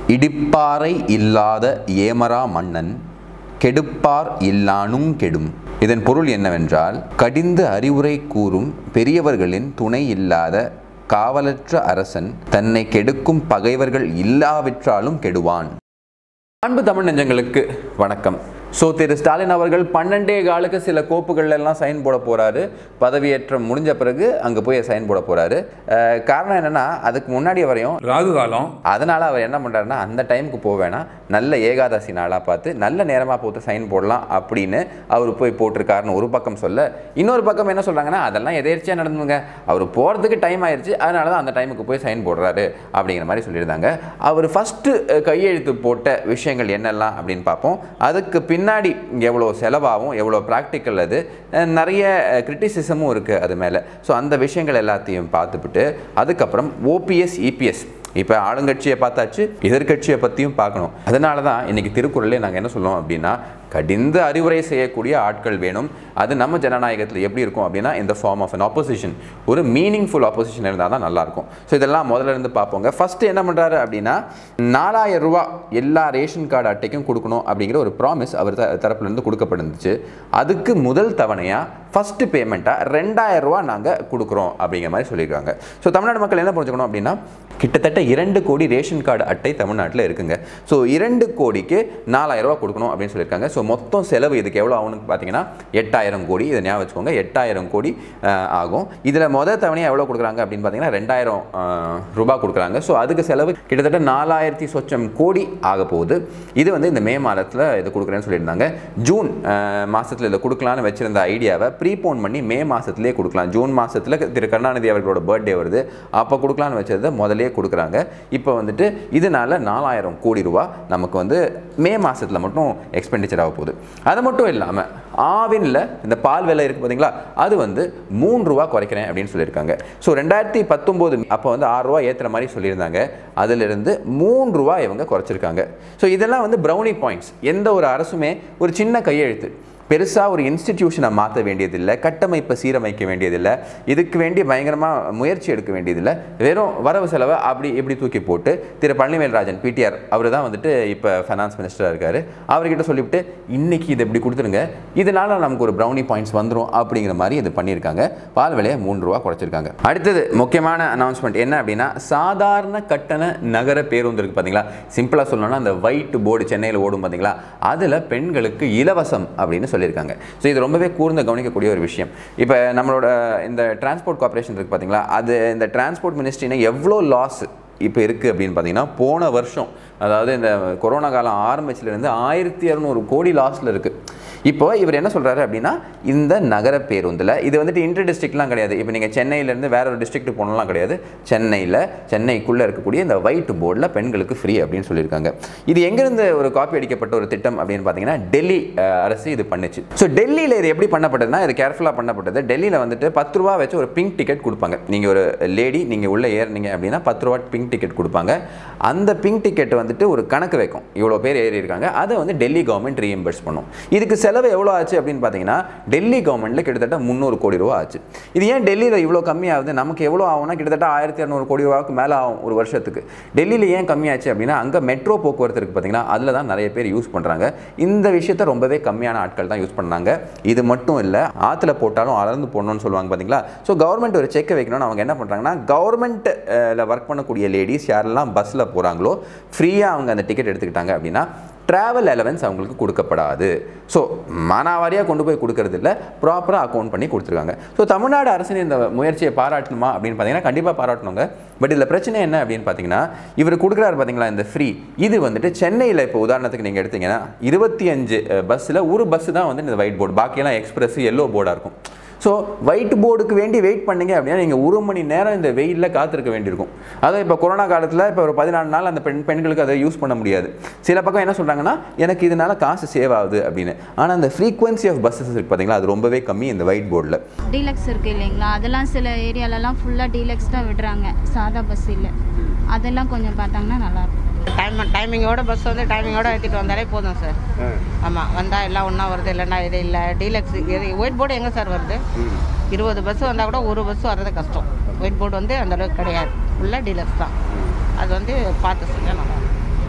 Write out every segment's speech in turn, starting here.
இடிப்பாறை இல்லாத ஏமரா மன்னன் கெடுப்பார் இல்லானும் கெடும் இதன் பொருள் என்னவென்றால் கடிந்து அறிவுரை கூறும் பெரியவர்களின் துணை இல்லாத காவலற்ற அரசன் தன்னை கெடுக்கும் பகைவர்கள் இல்லாவிட்டாலும் கெடுவான் அன்பு தமிழ் நெஞ்சங்களுக்கு வணக்கம் ஸோ திரு ஸ்டாலின் அவர்கள் பன்னெண்டே காலுக்கு சில கோப்புகள்ல எல்லாம் சைன் போட போறாரு பதவியேற்றம் முடிஞ்ச பிறகு அங்கே போய் சைன் போட போறாரு அஹ் காரணம் என்னன்னா அதுக்கு முன்னாடி வரையும் ராகு காலம் அதனால அவர் என்ன பண்றாருன்னா அந்த டைமுக்கு போக வேணாம் நல்ல ஏகாதசி நாளாக பார்த்து நல்ல நேரமாக போட்டு சைன் போடலாம் அப்படின்னு அவர் போய் போட்டிருக்காருன்னு ஒரு பக்கம் சொல்ல இன்னொரு பக்கம் என்ன சொல்றாங்கன்னா அதெல்லாம் எதேர்ச்சியாக நடந்துங்க அவர் போகிறதுக்கு டைம் ஆயிடுச்சு அதனால தான் அந்த டைமுக்கு போய் சைன் போடுறாரு அப்படிங்கிற மாதிரி சொல்லியிருந்தாங்க அவர் ஃபஸ்ட்டு கையெழுத்து போட்ட விஷயங்கள் என்னெல்லாம் அப்படின்னு பார்ப்போம் அதுக்கு பின்னாடி எவ்வளோ செலவாகும் எவ்வளோ ப்ராக்டிக்கல் அது அஹ் நிறைய கிரிட்டிசிசமும் இருக்குது அது மேலே ஸோ அந்த விஷயங்கள் எல்லாத்தையும் பார்த்துவிட்டு அதுக்கப்புறம் ஓபிஎஸ் இபிஎஸ் இப்போ ஆளுங்கட்சியை பார்த்தாச்சு எதிர்க்கட்சியை பற்றியும் பார்க்கணும் அதனால தான் இன்றைக்கி திருக்குறளே நாங்கள் என்ன சொல்லுவோம் அப்படின்னா கடிந்து அறிவுரை செய்யக்கூடிய ஆட்கள் வேணும் அது நம்ம ஜனநாயகத்தில் எப்படி இருக்கும் அப்படின்னா இந்த ஃபார்ம் ஆஃப் அன் ஆப்போசிஷன் ஒரு மீனிங்ஃபுல் ஆப்போசிஷன் இருந்தால் தான் நல்லாயிருக்கும் ஸோ இதெல்லாம் முதல்ல இருந்து பார்ப்போங்க ஃபஸ்ட்டு என்ன பண்ணுறாரு அப்படின்னா நாலாயிரம் ரூபா எல்லா ரேஷன் கார்டு அட்டைக்கும் கொடுக்கணும் அப்படிங்கிற ஒரு ப்ராமிஸ் அவர் த தரப்புலேருந்து கொடுக்கப்பட்டிருந்துச்சு அதுக்கு முதல் தவணையாக ஃபஸ்ட்டு பேமெண்ட்டாக ரெண்டாயிரம் ரூபா நாங்கள் கொடுக்குறோம் அப்படிங்கிற மாதிரி சொல்லியிருக்காங்க ஸோ தமிழ்நாடு மக்கள் என்ன புரிஞ்சுக்கணும் அப்படின்னா கிட்டத்தட்ட இரண்டு கோடி ரேஷன் கார்டு அட்டை தமிழ்நாட்டில் இருக்குங்க ஸோ இரண்டு கோடிக்கு நாலாயிரம் ரூபா கொடுக்கணும் அப்படின்னு சொல்லியிருக்காங்க ஸோ மொத்தம் செலவு இதுக்கு எவ்வளோ ஆகும்னு பார்த்தீங்கன்னா எட்டாயிரம் கோடி இதை ஞாபகம் வச்சுக்கோங்க எட்டாயிரம் கோடி அஹ், ஆகும் இதில் மொதல் தவணையாக எவ்வளோ கொடுக்குறாங்க அப்படின்னு பார்த்தீங்கன்னா ரெண்டாயிரம் அஹ், ரூபாய் கொடுக்குறாங்க ஸோ அதுக்கு செலவு கிட்டத்தட்ட நாலாயிரத்தி சொச்சம் கோடி ஆக போகுது இது வந்து இந்த மே மாதத்தில் இது கொடுக்குறேன்னு சொல்லியிருந்தாங்க ஜூன் மாதத்தில் இதை கொடுக்கலான்னு வச்சிருந்த ஐடியாவை ப்ரீபோன் பண்ணி மே மாதத்துலேயே கொடுக்கலாம் ஜூன் மாதத்தில் திரு கருணாநிதி அவர்களோட பர்த்டே வருது அப்போ கொடுக்கலான்னு வச்சதை முதலே கொடுக்குறாங்க இப்போ வந்துட்டு இதனால நாலாயிரம் கோடி ரூபா நமக்கு வந்து மே மாதத்தில் மட்டும் எக்ஸ்பெண்டிச்சர் ஆக போகுது அது மட்டும் இல்லாமல் ஆவினில் இந்த பால் விலை இருக்குது பார்த்தீங்களா அது வந்து மூணு ரூபா குறைக்கிறேன் அப்படின்னு சொல்லியிருக்காங்க ஸோ ரெண்டாயிரத்தி பத்தொம்போது அப்போ வந்து ஆறு ரூபா ஏற்றுற மாதிரி சொல்லியிருந்தாங்க அதிலிருந்து மூணு ரூபா இவங்க குறைச்சிருக்காங்க ஸோ இதெல்லாம் வந்து ப்ரௌனி பாயிண்ட்ஸ் எந்த ஒரு அரசுமே ஒரு சின்ன கையெழுத்து பெருசாக ஒரு இன்ஸ்டிடியூஷனை மாற்ற வேண்டியதில்லை கட்டமைப்பை சீரமைக்க வேண்டியதில்லை இதுக்கு வேண்டி பயங்கரமாக முயற்சி எடுக்க வேண்டியதில்லை வெறும் வரவு செலவை அப்படி இப்படி தூக்கி போட்டு திரு பழனிவேல்ராஜன் பிடிஆர் அவர் தான் வந்துட்டு இப்போ ஃபைனான்ஸ் மினிஸ்டராக இருக்கார் அவர்கிட்ட சொல்லிவிட்டு இன்னைக்கு இதை இப்படி கொடுத்துருங்க இதனால நமக்கு ஒரு ப்ரௌனி பாயிண்ட்ஸ் வந்துடும் அப்படிங்கிற மாதிரி இது பண்ணியிருக்காங்க பால் விலையை மூணு ரூபா குறைச்சிருக்காங்க அடுத்தது முக்கியமான அனௌன்ஸ்மெண்ட் என்ன அப்படின்னா சாதாரண கட்டண நகர பேருந்து இருக்குது பார்த்தீங்களா சிம்பிளாக சொல்லணும்னா அந்த ஒயிட் போர்டு சென்னையில் ஓடும் பார்த்தீங்களா அதில் பெண்களுக்கு இலவசம் அப்படின்னு சொல்லியிருக்காங்க ஸோ இது ரொம்பவே கூர்ந்து கவனிக்கக்கூடிய ஒரு விஷயம் இப்போ நம்மளோட இந்த டிரான்ஸ்போர்ட் கார்ப்பரேஷன் இருக்குது பார்த்தீங்களா அது இந்த டிரான்ஸ்போர்ட் மினிஸ்ட்ரினா எவ்வளோ லாஸ் இப்போ இருக்குது அப்படின்னு பார்த்தீங்கன்னா போன வருஷம் அதாவது இந்த கொரோனா காலம் ஆரம்பிச்சிலேருந்து ஆயிரத்தி இரநூறு கோடி லாஸில் இருக்குது இப்போ இவர் என்ன சொல்கிறாரு அப்படின்னா இந்த நகர பேருந்தில் இது வந்துட்டு இன்டர் டிஸ்ட்ரிக்ட்லாம் கிடையாது இப்போ நீங்கள் சென்னையிலேருந்து வேற ஒரு டிஸ்ட்ரிக்ட் போனலாம் கிடையாது சென்னையில் சென்னைக்குள்ளே இருக்கக்கூடிய இந்த ஒயிட் போர்டில் பெண்களுக்கு ஃப்ரீ அப்படின்னு சொல்லியிருக்காங்க இது எங்கேருந்து ஒரு காப்பி அடிக்கப்பட்ட ஒரு திட்டம் அப்படின்னு பார்த்தீங்கன்னா டெல்லி அஹ், அரசு இது பண்ணுச்சு ஸோ டெல்லியில் இது எப்படி பண்ணப்பட்டதுன்னா இது கேர்ஃபுல்லாக பண்ணப்பட்டது டெல்லியில் வந்துட்டு பத்து ரூபா வச்சு ஒரு பிங்க் டிக்கெட் கொடுப்பாங்க நீங்கள் ஒரு லேடி நீங்கள் உள்ளே ஏறினீங்க அப்படின்னா பத்து ரூபா பிங்க் டிக்கெட் கொடுப்பாங்க அந்த பிங்க் டிக்கெட் வந்துட்டு ஒரு கணக்கு வைக்கும் இவ்வளோ பேர் ஏறி இருக்காங்க அதை வந்து டெல்லி கவர்மெண்ட் ரீஎம்பர்ஸ் பண்ணும் இதுக்கு செலவு எவ்வளோ ஆச்சு அப்படின்னு பார்த்தீங்கன்னா டெல்லி கவர்மெண்ட்டில் கிட்டத்தட்ட முந்நூறு கோடி ரூபா ஆச்சு இது ஏன் டெல்லியில் இவ்வளோ கம்மியாகுது நமக்கு எவ்வளோ ஆகும்னா கிட்டத்தட்ட ஆயிரத்தி இரநூறு கோடி ரூபாய்க்கு மேலே ஆகும் ஒரு வருஷத்துக்கு டெல்லியில் ஏன் கம்மியாச்சு அப்படின்னா அங்கே மெட்ரோ போக்குவரத்து இருக்குது பார்த்தீங்கன்னா அதில் தான் நிறைய பேர் யூஸ் பண்ணுறாங்க இந்த விஷயத்தை ரொம்பவே கம்மியான ஆட்கள் தான் யூஸ் பண்ணாங்க இது மட்டும் இல்லை ஆற்றுல போட்டாலும் அளந்து போடணும்னு சொல்லுவாங்க பார்த்தீங்களா ஸோ கவர்மெண்ட் ஒரு செக் வைக்கணும்னு அவங்க என்ன பண்ணுறாங்கன்னா கவர்மெண்ட்டில் ஒர்க் பண்ணக்கூடிய லேடிஸ் யாரெல்லாம் பஸ்ஸில் போகிறாங்களோ ஃப்ரீயாக அவங்க அந்த டிக்கெட் எடுத்துக்கிட்டாங்க அப்படின்னா ட்ராவல் அலவன்ஸ் அவங்களுக்கு கொடுக்கப்படாது ஸோ மானாவாரியாக கொண்டு போய் கொடுக்கறது இல்லை ப்ராப்பராக அக்கௌண்ட் பண்ணி கொடுத்துருக்காங்க ஸோ தமிழ்நாடு அரசின் இந்த முயற்சியை பாராட்டணுமா அப்படின்னு பார்த்தீங்கன்னா கண்டிப்பாக பாராட்டணுங்க பட் இதில் பிரச்சனை என்ன அப்படின்னு பார்த்தீங்கன்னா இவர் கொடுக்குறாரு பார்த்தீங்களா இந்த ஃப்ரீ இது வந்துட்டு சென்னையில் இப்போ உதாரணத்துக்கு நீங்கள் எடுத்தீங்கன்னா இருபத்தி அஞ்சு பஸ்ஸில் ஒரு பஸ் தான் வந்து இந்த ஒயிட் போர்டு பாக்கியெல்லாம் எக்ஸ்பிரஸ் எல்லோ போர்டாக இருக்கும் ஸோ ஒயிட் போர்டுக்கு வேண்டி வெயிட் பண்ணீங்க அப்படின்னா நீங்கள் ஒரு மணி நேரம் இந்த வெயிலில் காத்திருக்க வேண்டியிருக்கும் அதுவும் இப்போ கொரோனா காலத்தில் இப்போ ஒரு பதினாலு நாள் அந்த பெண் பெண்களுக்கு அதை யூஸ் பண்ண முடியாது சில பக்கம் என்ன சொல்கிறாங்கன்னா எனக்கு இதனால காசு சேவ் ஆகுது அப்படின்னு ஆனால் அந்த ஃப்ரீக்வன்சி ஆஃப் பஸ்ஸஸ் இருக்கு பார்த்தீங்களா அது ரொம்பவே கம்மி இந்த ஒயிட் போர்டில் டீலக்ஸ் இருக்கு இல்லைங்களா அதெல்லாம் சில ஏரியாலலாம் ஃபுல்லாக டீலக்ஸ் தான் விடுறாங்க சாதா பஸ் இல்லை அதெல்லாம் கொஞ்சம் பார்த்தாங்கன்னா நல்லாயிருக்கும் டைம் டைமிங்கோட பஸ் வந்து டைமிங்கோட ஏற்றிட்டு வந்தாலே போதும் சார் ஆமாம் வந்தால் எல்லாம் ஒன்றா வருது இல்லைன்னா இது இல்லை டீலக்ஸ் இது ஒயிட் போர்டு எங்கே சார் வருது இருபது பஸ் வந்தால் கூட ஒரு பஸ் வர்றது கஷ்டம் ஒயிட் போர்டு வந்து அந்த அளவுக்கு கிடையாது ஃபுல்லாக டீலக்ஸ் தான் அது வந்து பார்த்து செஞ்சால் நல்லா இருக்கும்.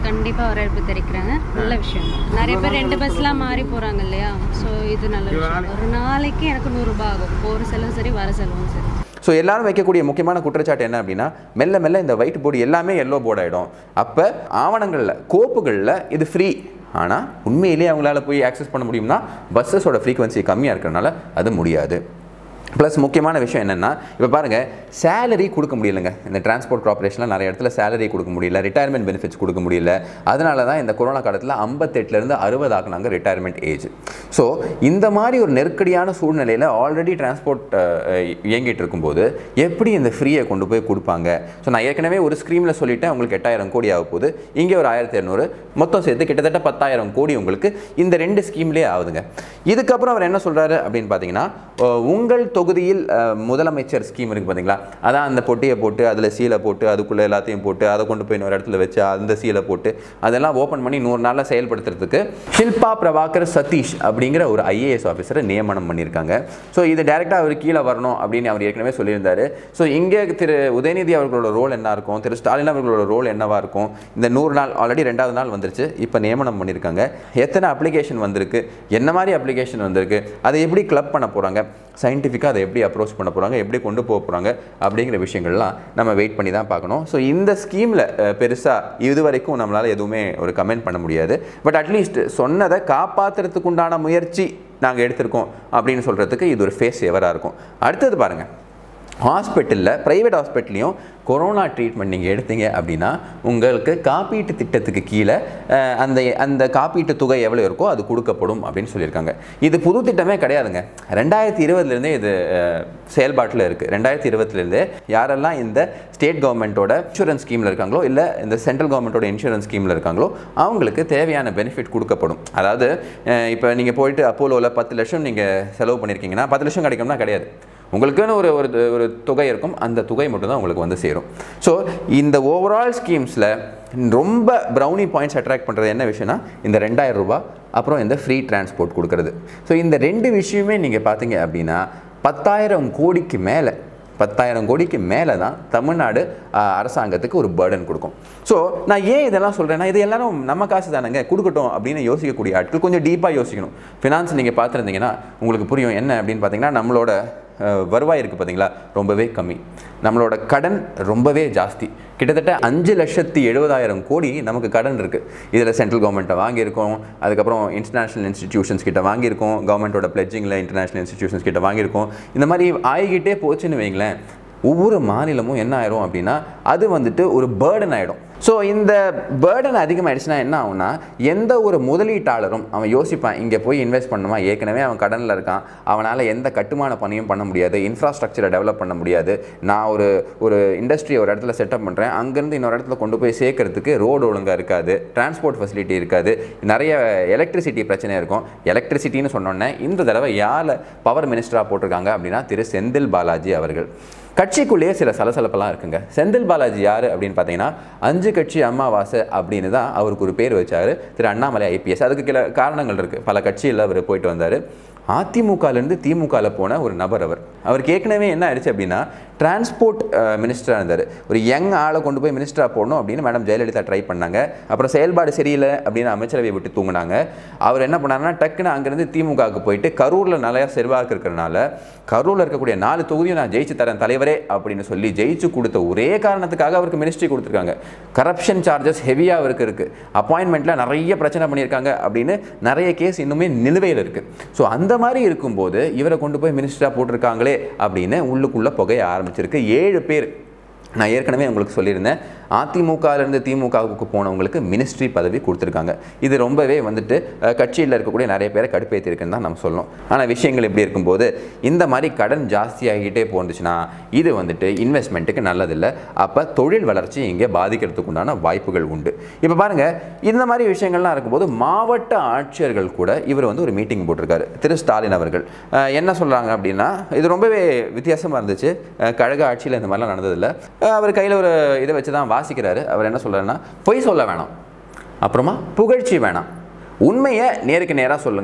கண்டிப்பாக வரவேற்பு தெரிவிக்கிறாங்க நல்ல விஷயம் நிறைய பேர் ரெண்டு பஸ்லாம் மாறி போகிறாங்க இல்லையா ஸோ இது நல்ல விஷயம் ஒரு நாளைக்கு எனக்கு நூறுரூபா ஆகும் போகிற செலவும் சரி வர செலவும் சரி ஸோ எல்லாரும் வைக்கக்கூடிய முக்கியமான குற்றச்சாட்டு என்ன அப்படின்னா மெல்ல மெல்ல இந்த ஒயிட் போர்டு எல்லாமே எல்லோ போர்டு ஆகிடும் அப்போ ஆவணங்களில் கோப்புகளில் இது ஃப்ரீ ஆனால் உண்மையிலேயே அவங்களால போய் ஆக்சஸ் பண்ண முடியும்னா பஸ்ஸஸோட ஃப்ரீக்வன்சி கம்மியாக இருக்கிறனால அது முடியாது ப்ளஸ் முக்கியமான விஷயம் என்னென்னா இப்போ பாருங்கள் சேலரி கொடுக்க முடியலங்க இந்த டிரான்ஸ்போர்ட் கார்பரேஷனில் நிறைய இடத்துல சேலரி கொடுக்க முடியல ரிட்டையர்மெண்ட் பெனிஃபிட்ஸ் கொடுக்க முடியல அதனால தான் இந்த கொரோனா காலத்தில் ஐம்பத்தெட்டுலேருந்து அறுபது ஆக்குனாங்க ரிட்டையர்மெண்ட் ஏஜ் ஸோ இந்த மாதிரி ஒரு நெருக்கடியான சூழ்நிலையில் ஆல்ரெடி டிரான்ஸ்போர்ட் இயங்கிட்டு இருக்கும்போது எப்படி இந்த ஃப்ரீயை கொண்டு போய் கொடுப்பாங்க ஸோ நான் ஏற்கனவே ஒரு ஸ்க்ரீமில் சொல்லிட்டேன் உங்களுக்கு எட்டாயிரம் கோடி ஆக போகுது இங்கே ஒரு ஆயிரத்தி இரநூறு மொத்தம் சேர்த்து கிட்டத்தட்ட பத்தாயிரம் கோடி உங்களுக்கு இந்த ரெண்டு ஸ்கீம்லேயே ஆகுதுங்க இதுக்கப்புறம் அவர் என்ன சொல்கிறாரு அப்படின்னு பார்த்தீங்கன்னா அஹ், உங்கள் தொகுதியில் அஹ், முதலமைச்சர் ஸ்கீம் இருக்குது பார்த்தீங்களா அதான் அந்த பொட்டியை போட்டு அதில் சீலை போட்டு அதுக்குள்ளே எல்லாத்தையும் போட்டு அதை கொண்டு போய் இன்னொரு இடத்துல வச்சு அந்த சீலை போட்டு அதெல்லாம் ஓப்பன் பண்ணி நூறு நாளில் செயல்படுத்துறதுக்கு ஷில்பா பிரபாகர் சதீஷ் அப்படிங்கிற ஒரு ஐஏஎஸ் ஆஃபீஸரை நியமனம் பண்ணியிருக்காங்க ஸோ இது டேரெக்டாக அவர் கீழே வரணும் அப்படின்னு அவர் ஏற்கனவே சொல்லியிருந்தாரு ஸோ இங்கே திரு உதயநிதி அவர்களோட ரோல் என்ன இருக்கும் திரு ஸ்டாலின் அவர்களோட ரோல் என்னவா இருக்கும் இந்த நூறு நாள் ஆல்ரெடி ரெண்டாவது நாள் வந்துருச்சு இப்போ நியமனம் பண்ணியிருக்காங்க எத்தனை அப்ளிகேஷன் வந்திருக்கு என்ன மாதிரி அப்ளிகேஷன் வந்திருக்கு அதை எப்படி கிளப் பண்ண போகிறாங்க சயின்டிஃபிக்காக அதை எப்படி அப்ரோச் பண்ண போகிறாங்க எப்படி கொண்டு போக போகிறாங்க அப்படிங்கிற விஷயங்கள்லாம் நம்ம வெயிட் பண்ணி தான் பார்க்கணும் ஸோ இந்த ஸ்கீமில் பெருசாக இது வரைக்கும் நம்மளால் எதுவுமே ஒரு கமெண்ட் பண்ண முடியாது பட் அட்லீஸ்ட் சொன்னதை காப்பாற்றுறதுக்கு உண்டான முயற்சி நாங்கள் எடுத்திருக்கோம் அப்படின்னு சொல்கிறதுக்கு இது ஒரு ஃபேஸ் எவராக இருக்கும் அடுத்தது பாருங்கள் ஹாஸ்பிட்டலில் ப்ரைவேட் ஹாஸ்பிட்டல்லையும் கொரோனா ட்ரீட்மெண்ட் நீங்கள் எடுத்தீங்க அப்படின்னா உங்களுக்கு காப்பீட்டு திட்டத்துக்கு கீழே அஹ், அந்த அந்த காப்பீட்டு தொகை எவ்வளோ இருக்கோ அது கொடுக்கப்படும் அப்படின்னு சொல்லியிருக்காங்க இது புது திட்டமே கிடையாதுங்க ரெண்டாயிரத்தி இருபதுலேருந்தே இது அஹ், செயல்பாட்டில் இருக்குது ரெண்டாயிரத்தி இருபதுலேருந்தே யாரெல்லாம் இந்த ஸ்டேட் கவர்மெண்ட்டோட இன்சூரன்ஸ் ஸ்கீமில் இருக்காங்களோ இல்லை இந்த சென்ட்ரல் கவர்மெண்ட்டோட இன்சூரன்ஸ் ஸ்கீமில் இருக்காங்களோ அவங்களுக்கு தேவையான பெனிஃபிட் கொடுக்கப்படும் அதாவது இப்போ நீங்கள் போயிட்டு அப்போலோவில் பத்து லட்சம் நீங்கள் செலவு பண்ணியிருக்கீங்கன்னா பத்து லட்சம் கிடைக்கும்னா கிடையாது உங்களுக்குன்னு ஒரு ஒரு ஒரு தொகை இருக்கும் அந்த தொகை மட்டும்தான் உங்களுக்கு வந்து சேரும் ஸோ இந்த ஓவரால் ஸ்கீம்ஸில் ரொம்ப ப்ரௌனி பாயிண்ட்ஸ் அட்ராக்ட் பண்ணுறது என்ன விஷயம்னா இந்த ரெண்டாயிரம் ரூபாய் அப்புறம் இந்த ஃப்ரீ டிரான்ஸ்போர்ட் கொடுக்கறது ஸோ இந்த ரெண்டு விஷயமே நீங்கள் பார்த்தீங்க அப்படின்னா பத்தாயிரம் கோடிக்கு மேலே பத்தாயிரம் கோடிக்கு மேலே தான் தமிழ்நாடு ஆஹ், அரசாங்கத்துக்கு ஒரு பேர்டன் கொடுக்கும் ஸோ நான் ஏன் இதெல்லாம் சொல்கிறேன்னா இது எல்லாரும் நம்ம காசு தானேங்க கொடுக்கட்டும் அப்படின்னு யோசிக்கக்கூடிய ஆட்கள் கொஞ்சம் டீப்பாக யோசிக்கணும் ஃபினான்ஸ் நீங்கள் பார்த்துருந்தீங்கன்னா உங்களுக்கு புரியும் என்ன அப்படின்னு பார்த்தீங்கன்னா நம்மளோட அஹ், வருவாய் இருக்குது பார்த்தீங்களா ரொம்பவே கம்மி நம்மளோட கடன் ரொம்பவே ஜாஸ்தி கிட்டத்தட்ட அஞ்சு லட்சத்தி எழுபதாயிரம் கோடி நமக்கு கடன் இருக்குது இதில் சென்ட்ரல் கவர்மெண்ட்டை வாங்கியிருக்கோம் அதுக்கப்புறம் இன்டர்நேஷ்னல் இன்ஸ்டிடியூஷன்ஸ் கிட்ட வாங்கியிருக்கோம் கவர்மெண்ட்டோட பிளெட்ஜிங்கில் இன்டர்நேஷ்னல் இன்ஸ்டிடியூஷன்ஸ் கிட்ட வாங்கியிருக்கோம் இந்த மாதிரி ஆகிக்கிட்டே போச்சுன்னு வைங்களேன் ஒவ்வொரு மாநிலமும் என்ன ஆயிரும் அப்படின்னா அது வந்துட்டு ஒரு பேர்டன் ஆகிடும் ஸோ இந்த பேர்டன் அதிகமாகிடுச்சுன்னா என்ன ஆகும்னா எந்த ஒரு முதலீட்டாளரும் அவன் யோசிப்பான் இங்கே போய் இன்வெஸ்ட் பண்ணுமா ஏற்கனவே அவன் கடனில் இருக்கான் அவனால் எந்த கட்டுமான பணியும் பண்ண முடியாது இன்ஃப்ராஸ்ட்ரக்சரை டெவலப் பண்ண முடியாது நான் ஒரு ஒரு இண்டஸ்ட்ரி ஒரு இடத்துல செட்டப் பண்ணுறேன் அங்கேருந்து இன்னொரு இடத்துல கொண்டு போய் சேர்க்கறதுக்கு ரோடு ஒழுங்காக இருக்காது டிரான்ஸ்போர்ட் ஃபெசிலிட்டி இருக்காது நிறைய எலக்ட்ரிசிட்டி பிரச்சனை இருக்கும் எலக்ட்ரிசிட்டின்னு சொன்னோன்னே இந்த தடவை யாரை பவர் மினிஸ்டராக போட்டிருக்காங்க அப்படின்னா திரு செந்தில் பாலாஜி அவர்கள் கட்சிக்குள்ளேயே சில சலசலப்பெல்லாம் இருக்குங்க செந்தில் பாலாஜி யார் அப்படின்னு பார்த்தீங்கன்னா அஞ்சு கட்சி அம்மாவாசை அப்படின்னு தான் அவருக்கு ஒரு பேர் வச்சாரு திரு அண்ணாமலை ஐபிஎஸ் அதுக்கு சில காரணங்கள் இருக்குது பல கட்சியில் அவர் போயிட்டு வந்தார் அதிமுகலேருந்து திமுகவில் போன ஒரு நபர் அவர் அவருக்கு ஏற்கனவே என்ன ஆயிடுச்சு அப்படின்னா டிரான்ஸ்போர்ட் மினிஸ்டராக இருந்தார் ஒரு யங் ஆளை கொண்டு போய் மினிஸ்டராக போடணும் அப்படின்னு மேடம் ஜெயலலிதா ட்ரை பண்ணாங்க அப்புறம் செயல்பாடு சரியில்லை அப்படின்னு அமைச்சரவையை விட்டு தூங்குனாங்க அவர் என்ன பண்ணாருன்னா டக்குன்னு அங்கேருந்து திமுகவுக்கு போயிட்டு கரூரில் நிறையா செல்வாக்கு இருக்கிறனால கரூரில் இருக்கக்கூடிய நாலு தொகுதியும் நான் ஜெயிச்சு தரேன் தலைவரே அப்படின்னு சொல்லி ஜெயிச்சு கொடுத்த ஒரே காரணத்துக்காக அவருக்கு மினிஸ்ட்ரி கொடுத்துருக்காங்க கரப்ஷன் சார்ஜஸ் ஹெவியாக அவருக்கு இருக்குது அப்பாயின்மெண்ட்டில் நிறைய பிரச்சனை பண்ணியிருக்காங்க அப்படின்னு நிறைய கேஸ் இன்னுமே நிலுவையில் இருக்குது ஸோ அந்த மாதிரி இருக்கும்போது இவரை கொண்டு போய் மினிஸ்டராக போட்டிருக்காங்களே அப்படின்னு உள்ளுக்குள்ளே புகைய ஆரம்பிச்சிருக்கு ஏழு பேர் நான் ஏற்கனவே உங்களுக்கு சொல்லியிருந்தேன் அதிமுகலேருந்து திமுகவுக்கு போனவங்களுக்கு மினிஸ்ட்ரி பதவி கொடுத்துருக்காங்க இது ரொம்பவே வந்துட்டு அஹ், கட்சியில் இருக்கக்கூடிய நிறைய பேரை கடுப்பேற்றிருக்குன்னு தான் நம்ம சொல்லணும் ஆனால் விஷயங்கள் இப்படி இருக்கும்போது இந்த மாதிரி கடன் ஜாஸ்தியாகிட்டே போந்துச்சுன்னா இது வந்துட்டு இன்வெஸ்ட்மெண்ட்டுக்கு நல்லதில்லை அப்போ தொழில் வளர்ச்சி இங்கே பாதிக்கிறதுக்கு உண்டான வாய்ப்புகள் உண்டு இப்போ பாருங்கள் இந்த மாதிரி விஷயங்கள்லாம் இருக்கும்போது மாவட்ட ஆட்சியர்கள் கூட இவர் வந்து ஒரு மீட்டிங் போட்டிருக்காரு திரு ஸ்டாலின் அவர்கள் அஹ், என்ன சொல்கிறாங்க அப்படின்னா இது ரொம்பவே வித்தியாசமாக இருந்துச்சு அஹ், கழக ஆட்சியில் இந்த மாதிரிலாம் நடந்ததில்லை அஹ், அவர் கையில் ஒரு இதை வச்சு தான் வாசிக்கிறாரு அவர் என்ன சொல்கிறாருன்னா பொய் சொல்ல வேணாம் அப்புறமா புகழ்ச்சி வேணாம் உண்மையை நேருக்கு நேராக சொல்லுங்கள்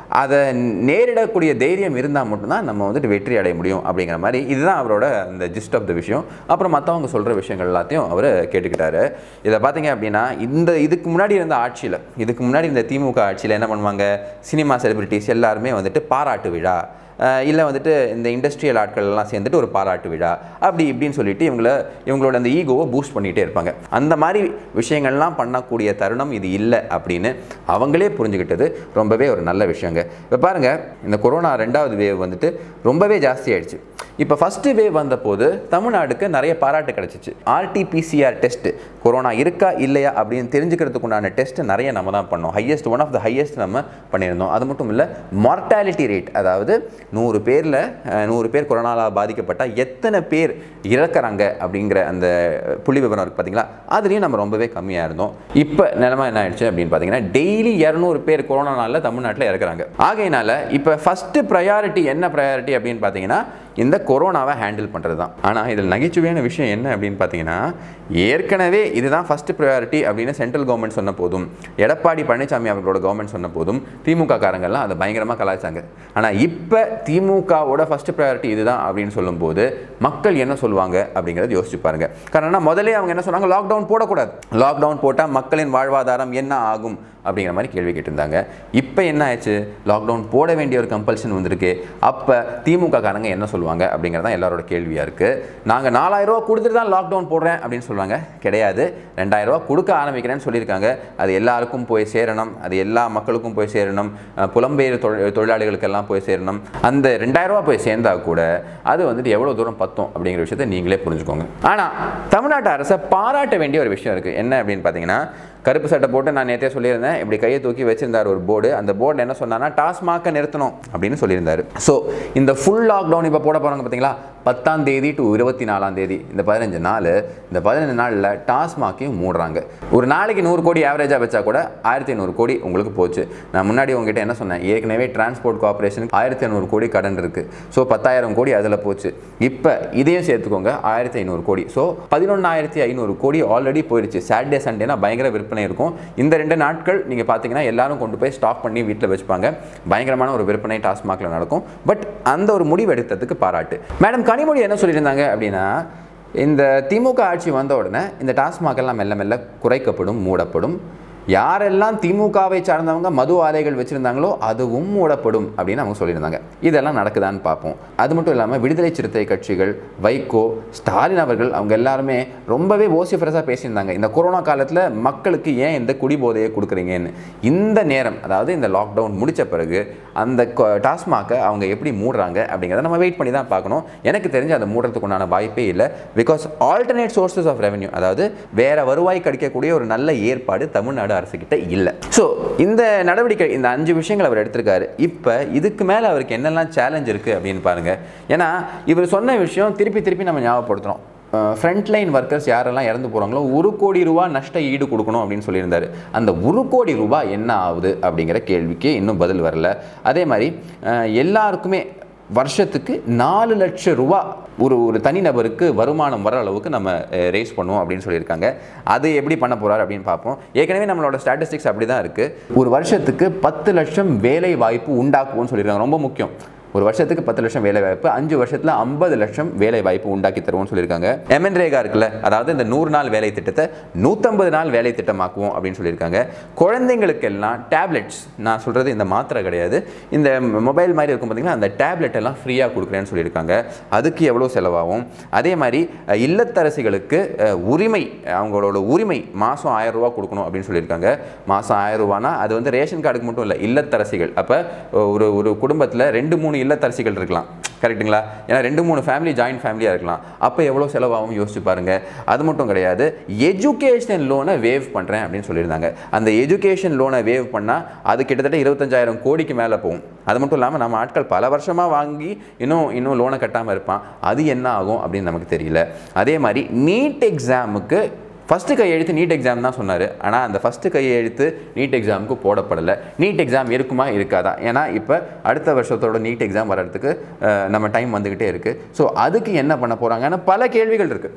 அதை நேரிடக்கூடிய தைரியம் இருந்தால் மட்டும்தான் நம்ம வந்துட்டு வெற்றி அடைய முடியும் அப்படிங்கிற மாதிரி இதுதான் அவரோட அந்த ஜிஸ்ட் ஆஃப் த விஷயம் அப்புறம் மற்றவங்க சொல்கிற விஷயங்கள் எல்லாத்தையும் அவர் கேட்டுக்கிட்டாரு இதை பார்த்தீங்க அப்படின்னா இந்த இதுக்கு முன்னாடி இருந்த ஆட்சியில் இதுக்கு முன்னாடி இந்த திமுக ஆட்சியில் என்ன பண்ணுவாங்க சினிமா செலிபிரிட்டிஸ் எல்லாருமே வந்துட்டு பாராட்டு விழா இல்லை வந்துட்டு இந்த இண்டஸ்ட்ரியல் ஆட்கள் எல்லாம் சேர்ந்துட்டு ஒரு பாராட்டு விழா அப்படி இப்படின்னு சொல்லிட்டு இவங்கள இவங்களோட அந்த ஈகோவை பூஸ்ட் பண்ணிகிட்டே இருப்பாங்க அந்த மாதிரி விஷயங்கள்லாம் பண்ணக்கூடிய தருணம் இது இல்லை அப்படின்னு அவங்களே புரிஞ்சுக்கிட்டது ரொம்பவே ஒரு நல்ல விஷயங்க இப்போ பாருங்கள் இந்த கொரோனா ரெண்டாவது வேவ் வந்துட்டு ரொம்பவே ஜாஸ்தி ஆயிடுச்சு இப்போ ஃபஸ்ட்டு வேவ் வந்தபோது தமிழ்நாடுக்கு நிறைய பாராட்டு கிடச்சிச்சு ஆர்டிபிசிஆர் டெஸ்ட் கொரோனா இருக்கா இல்லையா அப்படின்னு தெரிஞ்சுக்கிறதுக்கு உண்டான டெஸ்ட் நிறைய நம்ம தான் பண்ணோம் highest one of the highest நம்ம பண்ணியிருந்தோம் அது மட்டும் இல்லை மார்ட்டாலிட்டி ரேட் அதாவது நூறு பேரில் நூறு பேர் கொரோனாவில் பாதிக்கப்பட்டால் எத்தனை பேர் இறக்குறாங்க அப்படிங்கிற அந்த புள்ளி விவரம் இருக்குது பார்த்தீங்களா அதுலேயும் நம்ம ரொம்பவே கம்மியாக இருந்தோம் இப்போ நிலைமை என்ன ஆயிடுச்சு அப்படின்னு பார்த்தீங்கன்னா டெய்லி இரநூறு பேர் கொரோனானால தமிழ்நாட்டில் இறக்குறாங்க ஆகையினால இப்போ ஃபஸ்ட்டு ப்ரையாரிட்டி என்ன ப்ரையாரிட்டி அப்படின்னு பார்த்தீங்கன்னா இந்த கொரோனாவை ஹேண்டில் பண்ணுறது தான் ஆனால் இதில் நகைச்சுவையான விஷயம் என்ன அப்படின்னு பார்த்தீங்கன்னா ஏற்கனவே இதுதான் ஃபஸ்ட்டு ப்ரையாரிட்டி அப்படின்னு சென்ட்ரல் கவர்மெண்ட் சொன்ன போதும் எடப்பாடி பழனிசாமி அவர்களோட கவர்மெண்ட் சொன்ன போதும் திமுக காரங்கள்லாம் அதை பயங்கரமாக கலாய்ச்சாங்க ஆனால் இப்போ திமுகவோட ஃபஸ்ட்டு ப்ரையாரிட்டி இதுதான் அப்படின்னு சொல்லும்போது மக்கள் என்ன சொல்லுவாங்க அப்படிங்கிறத யோசிச்சு பாருங்க காரணம் முதலே அவங்க என்ன சொன்னாங்க லாக்டவுன் போடக்கூடாது லாக்டவுன் போட்டால் மக்களின் வாழ்வாதாரம் என்ன ஆகும் அப்படிங்கிற மாதிரி கேள்வி கேட்டிருந்தாங்க இப்போ என்ன ஆயிடுச்சு லாக்டவுன் போட வேண்டிய ஒரு கம்பல்ஷன் வந்திருக்கு அப்போ திமுக காரங்க என்ன சொல்லுவாங்க அப்படிங்கிறதான் எல்லாரோட கேள்வியாக இருக்குது நாங்கள் நாலாயிரம் ரூபா கொடுத்துட்டு தான் லாக்டவுன் போடுறேன் அப்படின்னு சொல்லுவாங்க கிடையாது ரெண்டாயிரம் ரூபா கொடுக்க ஆரம்பிக்கிறேன்னு சொல்லியிருக்காங்க அது எல்லாருக்கும் போய் சேரணும் அது எல்லா மக்களுக்கும் போய் சேரணும் அஹ் புலம்பெயர் தொழில் தொழிலாளிகளுக்கெல்லாம் போய் சேரணும் அந்த ரெண்டாயிரம் ரூபா போய் சேர்ந்தா கூட அது வந்துட்டு எவ்வளோ தூரம் பத்தும் அப்படிங்கிற விஷயத்தை நீங்களே புரிஞ்சுக்கோங்க ஆனால் தமிழ்நாட்டு அரசை பாராட்ட வேண்டிய ஒரு விஷயம் இருக்குது என்ன அப்படின்னு பார்த்தீங்கன்னா கருப்பு சட்டை போட்டு நான் நேற்றே சொல்லியிருந்தேன் இப்படி கையை தூக்கி வச்சிருந்தார் ஒரு போர்டு அந்த போர்டில் என்ன சொன்னான்னா டாஸ்மாகை நிறுத்தணும் அப்படின்னு சொல்லியிருந்தாரு ஸோ இந்த ஃபுல் லாக்டவுன் இப்போ போட போகிறாங்க பார்த்தீங்களா பத்தாம் தேதி டு இருபத்தி நாலாம் தேதி இந்த பதினஞ்சு நாள் இந்த பதினஞ்சு நாளில் டாஸ்மாக்கையும் மூடுறாங்க ஒரு நாளைக்கு நூறு கோடி ஆவரேஜாக வச்சா கூட ஆயிரத்தி ஐநூறு கோடி உங்களுக்கு போச்சு நான் முன்னாடி உங்ககிட்ட என்ன சொன்னேன் ஏற்கனவே டிரான்ஸ்போர்ட் கார்பரேஷனுக்கு ஆயிரத்தி ஐநூறு கோடி கடன் இருக்குது ஸோ பத்தாயிரம் கோடி அதில் போச்சு இப்போ இதையும் சேர்த்துக்கோங்க ஆயிரத்தி ஐநூறு கோடி ஸோ பதினொன்றாயிரத்தி ஐநூறு கோடி ஆல்ரெடி போயிடுச்சு சாட்டர்டே சண்டேனா பயங்கர விற்பனை இருக்கும் இந்த ரெண்டு நாட்கள் நீங்கள் பார்த்தீங்கன்னா எல்லாரும் கொண்டு போய் ஸ்டாக் பண்ணி வீட்டில் வச்சுப்பாங்க பயங்கரமான ஒரு விற்பனை டாஸ்மாகில் நடக்கும் பட் அந்த ஒரு முடிவு எடுத்ததுக்கு பாராட்டு மேடம் கனிமொழி என்ன சொல்லியிருந்தாங்க அப்படின்னா இந்த திமுக ஆட்சி வந்த உடனே இந்த டாஸ்மாக் எல்லாம் மெல்ல மெல்ல குறைக்கப்படும் மூடப்படும் யாரெல்லாம் திமுகவை சார்ந்தவங்க மது ஆலைகள் வச்சுருந்தாங்களோ அதுவும் மூடப்படும் அப்படின்னு அவங்க சொல்லியிருந்தாங்க இதெல்லாம் நடக்குதான்னு பார்ப்போம் அது மட்டும் இல்லாமல் விடுதலை சிறுத்தை கட்சிகள் வைகோ ஸ்டாலின் அவர்கள் அவங்க எல்லாருமே ரொம்பவே ஓசிஃபரஸாக பேசியிருந்தாங்க இந்த கொரோனா காலத்தில் மக்களுக்கு ஏன் இந்த குடிபோதையை கொடுக்குறீங்கன்னு இந்த நேரம் அதாவது இந்த லாக்டவுன் முடித்த பிறகு அந்த டாஸ்மாகை அவங்க எப்படி மூடுறாங்க அப்படிங்கிறத நம்ம வெயிட் பண்ணி தான் பார்க்கணும் எனக்கு தெரிஞ்சு அதை மூடுறதுக்கு உண்டான வாய்ப்பே இல்லை because alternate sources of revenue அதாவது வேற வருவாய் கிடைக்கக்கூடிய ஒரு நல்ல ஏற்பாடு தமிழ்நாடு அரசுக்கிட்ட இல்லை ஸோ இந்த நடவடிக்கை இந்த அஞ்சு விஷயங்கள் அவர் எடுத்திருக்காரு இப்போ இதுக்கு மேலே அவருக்கு என்னெல்லாம் சேலஞ்ச் இருக்குது அப்படின்னு பாருங்கள் ஏன்னா இவர் சொன்ன விஷயம் திருப்பி திருப்பி நம்ம ஞாபகப்படுத்துகிறோம் ஃப்ரண்ட் லைன் ஒர்க்கர்ஸ் யாரெல்லாம் இறந்து போகிறாங்களோ ஒரு கோடி ரூபா நஷ்ட ஈடு கொடுக்கணும் அப்படின்னு சொல்லியிருந்தாரு அந்த ஒரு கோடி ரூபா என்ன ஆகுது அப்படிங்கிற கேள்விக்கு இன்னும் பதில் வரல அதே மாதிரி அஹ், எல்லாருக்குமே வருஷத்துக்கு நாலு லட்சம் ரூபா ஒரு ஒரு தனிநபருக்கு வருமானம் வர அளவுக்கு நம்ம ரேஸ் பண்ணுவோம் அப்படின்னு சொல்லியிருக்காங்க அது எப்படி பண்ண போறாரு அப்படின்னு பார்ப்போம் ஏற்கனவே நம்மளோட ஸ்டாட்டிஸ்டிக்ஸ் அப்படி தான் இருக்குது ஒரு வருஷத்துக்கு பத்து லட்சம் வேலை வாய்ப்பு உண்டாக்குவோம்னு சொல்லியிருக்காங்க ரொம்ப முக்கியம் ஒரு வருஷத்துக்கு பத்து லட்சம் வேலை வாய்ப்பு அஞ்சு வருஷத்துல ஐம்பது லட்சம் வேலை வாய்ப்பு உண்டாக்கி தருவோம்னு சொல்லியிருக்காங்க எம்என் ரேகா இருக்குல்ல அதாவது இந்த நூறு நாள் வேலை திட்டத்தை நூற்றம்பது நாள் வேலை திட்டமாக்குவோம் அப்படின்னு சொல்லியிருக்காங்க குழந்தைங்களுக்கெல்லாம் டேப்லெட்ஸ் நான் சொல்றது இந்த மாத்திரை கிடையாது இந்த மொபைல் மாதிரி இருக்கும் பார்த்தீங்கன்னா அந்த டேப்லெட் எல்லாம் ஃப்ரீயாக கொடுக்குறேன்னு சொல்லியிருக்காங்க அதுக்கு எவ்வளோ செலவாகும் அதே மாதிரி அஹ், இல்லத்தரசிகளுக்கு அஹ், உரிமை அவங்களோட உரிமை மாதம் ஆயிரம் ரூபா கொடுக்கணும் அப்படின்னு சொல்லியிருக்காங்க மாதம் ஆயிரம் ரூபானா அது வந்து ரேஷன் கார்டுக்கு மட்டும் இல்லை இல்லத்தரசிகள் அப்போ ஒரு ஒரு குடும்பத்தில் ரெண்டு மூணு இல்லத்தரசிகள் இருக்கலாம் கரெக்ட்டுங்களா ஏன்னா ரெண்டு மூணு ஃபேமிலி ஜாயின்ட் ஃபேமிலியாக இருக்கலாம் அப்போ எவ்வளோ செலவாகும் யோசிச்சு பாருங்க அது மட்டும் கிடையாது எஜுகேஷன் லோனை வேவ் பண்ணுறேன் அப்படின்னு சொல்லியிருந்தாங்க அந்த எஜுகேஷன் லோனை வேவ் பண்ணால் அது கிட்டத்தட்ட இருபத்தஞ்சாயிரம் கோடிக்கு மேலே போகும் அது மட்டும் இல்லாமல் நம்ம ஆட்கள் பல வருஷமாக வாங்கி இன்னும் இன்னும் லோனை கட்டாமல் இருப்பான் அது என்ன ஆகும் அப்படின்னு நமக்கு தெரியல அதே மாதிரி நீட் எக்ஸாமுக்கு ஃபஸ்ட்டு கையெழுத்து நீட் எக்ஸாம் தான் சொன்னார் ஆனால் அந்த ஃபஸ்ட்டு கையெழுத்து நீட் எக்ஸாமுக்கு போடப்படலை நீட் எக்ஸாம் இருக்குமா இருக்காதா ஏன்னா இப்போ அடுத்த வருஷத்தோட நீட் எக்ஸாம் வர்றதுக்கு அஹ், நம்ம டைம் வந்துக்கிட்டே இருக்குது ஸோ அதுக்கு என்ன பண்ண போகிறாங்கன்னு பல கேள்விகள் இருக்குது